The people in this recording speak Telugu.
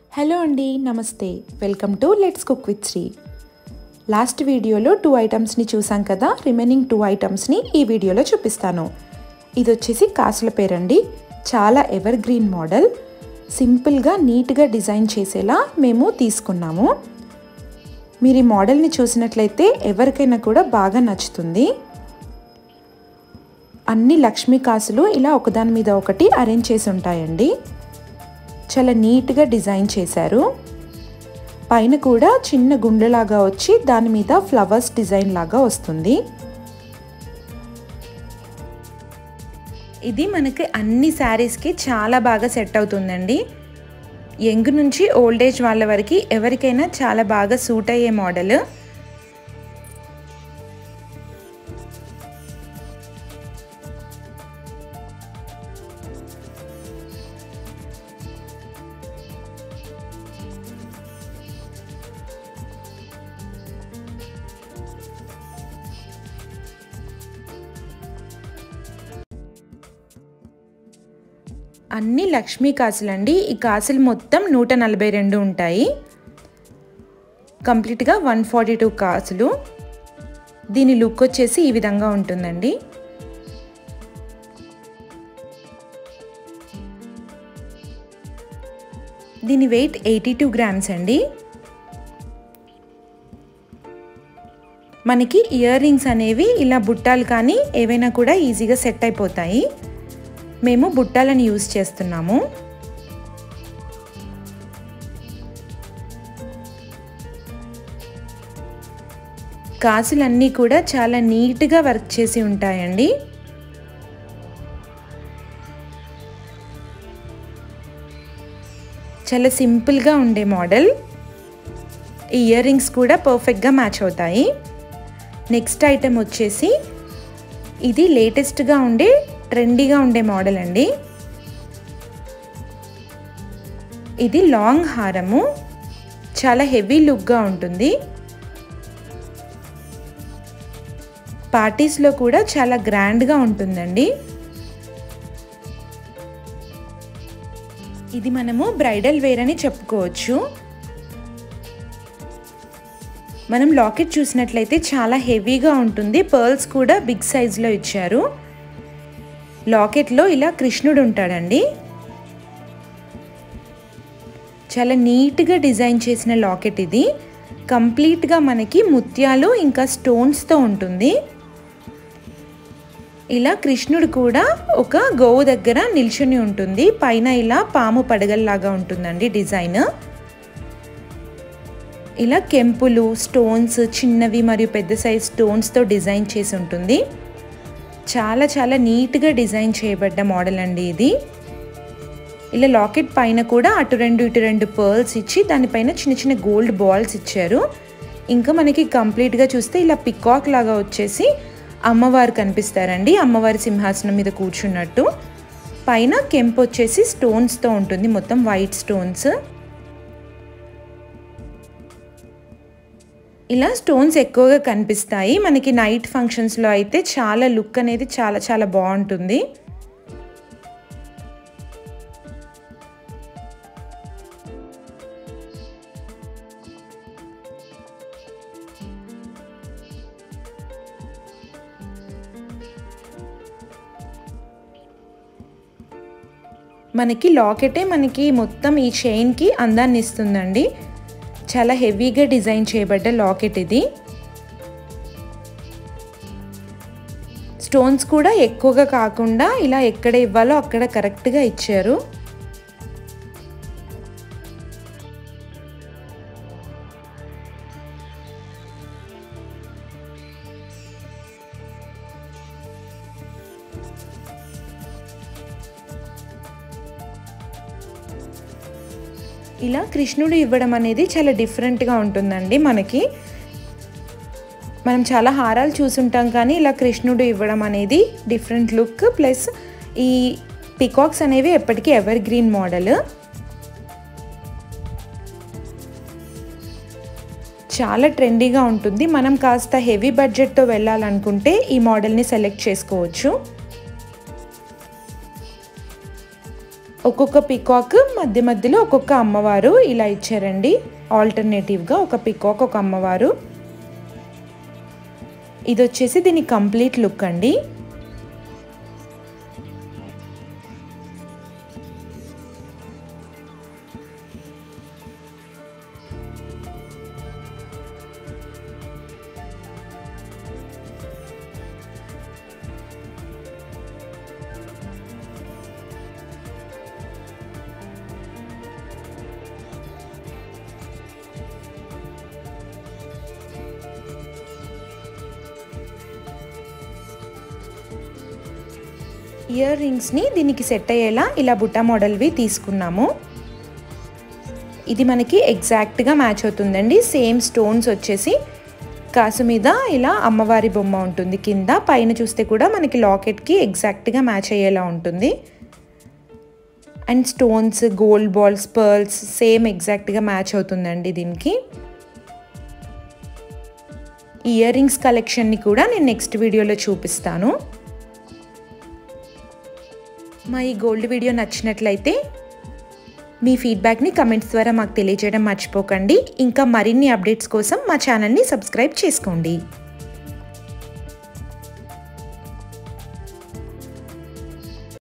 హలో అండి నమస్తే welcome to let's cook with Sri last వీడియోలో టూ ఐటమ్స్ని చూసాం కదా రిమైనింగ్ టూ ఐటమ్స్ని ఈ వీడియోలో చూపిస్తాను ఇది వచ్చేసి కాసుల పేరండి చాలా ఎవర్ గ్రీన్ మోడల్ సింపుల్గా నీట్గా డిజైన్ చేసేలా మేము తీసుకున్నాము మీరు ఈ మోడల్ని చూసినట్లయితే ఎవరికైనా కూడా బాగా నచ్చుతుంది అన్ని లక్ష్మీ కాసులు ఇలా ఒకదాని మీద ఒకటి అరేంజ్ చేసి ఉంటాయండి చాలా నీట్గా డిజైన్ చేశారు పైన కూడా చిన్న గుండెలాగా వచ్చి దాని మీద ఫ్లవర్స్ డిజైన్ లాగా వస్తుంది ఇది మనకి అన్ని శారీస్కి చాలా బాగా సెట్ అవుతుందండి యంగ్ నుంచి ఓల్డ్ ఏజ్ వాళ్ళ వరకు ఎవరికైనా చాలా బాగా సూట్ అయ్యే మోడల్ అన్ని లక్ష్మీ కాసులండి ఈ కాసులు మొత్తం నూట నలభై రెండు ఉంటాయి కంప్లీట్గా వన్ ఫార్టీ టూ కాసులు దీని లుక్ వచ్చేసి ఈ విధంగా ఉంటుందండి దీని వెయిట్ ఎయిటీ టూ గ్రామ్స్ అండి మనకి ఇయర్ రింగ్స్ అనేవి ఇలా బుట్టాలు కానీ ఏవైనా కూడా ఈజీగా సెట్ అయిపోతాయి మేము బుట్టాలను యూజ్ చేస్తున్నాము కాసులన్నీ కూడా చాలా నీట్గా వర్క్ చేసి ఉంటాయండి చాలా సింపుల్గా ఉండే మోడల్ ఈ ఇయర్ రింగ్స్ కూడా పర్ఫెక్ట్గా మ్యాచ్ అవుతాయి నెక్స్ట్ ఐటెం వచ్చేసి ఇది లేటెస్ట్గా ఉండే ట్రెండీగా ఉండే మోడల్ అండి ఇది లాంగ్ హారము చాలా హెవీ లుక్గా ఉంటుంది పార్టీస్లో కూడా చాలా గ్రాండ్గా ఉంటుందండి ఇది మనము బ్రైడల్ వేర్ అని చెప్పుకోవచ్చు మనం లాకెట్ చూసినట్లయితే చాలా హెవీగా ఉంటుంది పర్ల్స్ కూడా బిగ్ సైజులో ఇచ్చారు లాకెట్లో ఇలా కృష్ణుడు ఉంటాడండి చాలా నీట్గా డిజైన్ చేసిన లాకెట్ ఇది కంప్లీట్గా మనకి ముత్యాలు ఇంకా స్టోన్స్తో ఉంటుంది ఇలా కృష్ణుడు కూడా ఒక గోవు దగ్గర నిల్చుని ఉంటుంది పైన ఇలా పాము పడగల్లాగా ఉంటుందండి డిజైన్ ఇలా కెంపులు స్టోన్స్ చిన్నవి మరియు పెద్ద సైజ్ స్టోన్స్తో డిజైన్ చేసి ఉంటుంది చాలా చాలా నీట్గా డిజైన్ చేయబడ్డ మోడల్ అండి ఇది ఇలా లాకెట్ పైన కూడా అటు రెండు ఇటు రెండు పర్ల్స్ ఇచ్చి దానిపైన చిన్న చిన్న గోల్డ్ బాల్స్ ఇచ్చారు ఇంకా మనకి కంప్లీట్గా చూస్తే ఇలా పికాక్ లాగా వచ్చేసి అమ్మవారు కనిపిస్తారండి అమ్మవారి సింహాసనం మీద కూర్చున్నట్టు పైన కెంప్ వచ్చేసి స్టోన్స్తో ఉంటుంది మొత్తం వైట్ స్టోన్స్ ఇలా స్టోన్స్ ఎక్కువగా కనిపిస్తాయి మనకి నైట్ ఫంక్షన్స్లో అయితే చాలా లుక్ అనేది చాలా చాలా బాగుంటుంది మనకి లాకెటే మనకి మొత్తం ఈ చైన్కి అందాన్ని ఇస్తుందండి చాలా హెవీగా డిజైన్ చేయబడ్డ లాకెట్ ఇది స్టోన్స్ కూడా ఎక్కువగా కాకుండా ఇలా ఎక్కడ ఇవ్వాలో అక్కడ కరెక్ట్గా ఇచ్చారు ఇలా కృష్ణుడు ఇవ్వడం అనేది చాలా డిఫరెంట్గా ఉంటుందండి మనకి మనం చాలా హారాలు చూసుంటాం కానీ ఇలా కృష్ణుడు ఇవ్వడం అనేది డిఫరెంట్ లుక్ ప్లస్ ఈ పికాక్స్ అనేవి ఎప్పటికీ ఎవర్ గ్రీన్ మోడల్ చాలా ట్రెండీగా ఉంటుంది మనం కాస్త హెవీ బడ్జెట్తో వెళ్ళాలనుకుంటే ఈ మోడల్ని సెలెక్ట్ చేసుకోవచ్చు ఒక్కొక్క పికాక్ మధ్య మధ్యలో ఒక్కొక్క అమ్మవారు ఇలా ఇచ్చారండి ఆల్టర్నేటివ్గా ఒక పికాక్ ఒక అమ్మవారు ఇది వచ్చేసి దీని కంప్లీట్ లుక్ అండి ఇయర్ రింగ్స్ని దీనికి సెట్ అయ్యేలా ఇలా బుట్ట మోడల్వి తీసుకున్నాము ఇది మనకి ఎగ్జాక్ట్గా మ్యాచ్ అవుతుందండి సేమ్ స్టోన్స్ వచ్చేసి కాసు మీద ఇలా అమ్మవారి బొమ్మ ఉంటుంది కింద పైన చూస్తే కూడా మనకి లాకెట్కి ఎగ్జాక్ట్గా మ్యాచ్ అయ్యేలా ఉంటుంది and stones gold balls pearls same ఎగ్జాక్ట్గా మ్యాచ్ అవుతుందండి దీనికి ఇయర్ రింగ్స్ కలెక్షన్ని కూడా నేను నెక్స్ట్ వీడియోలో చూపిస్తాను మా ఈ గోల్డ్ వీడియో నచ్చినట్లయితే మీ ఫీడ్బ్యాక్ని కమెంట్స్ ద్వారా మాకు తెలియజేయడం మర్చిపోకండి ఇంకా మరిన్ని అప్డేట్స్ కోసం మా ఛానల్ని సబ్స్క్రైబ్ చేసుకోండి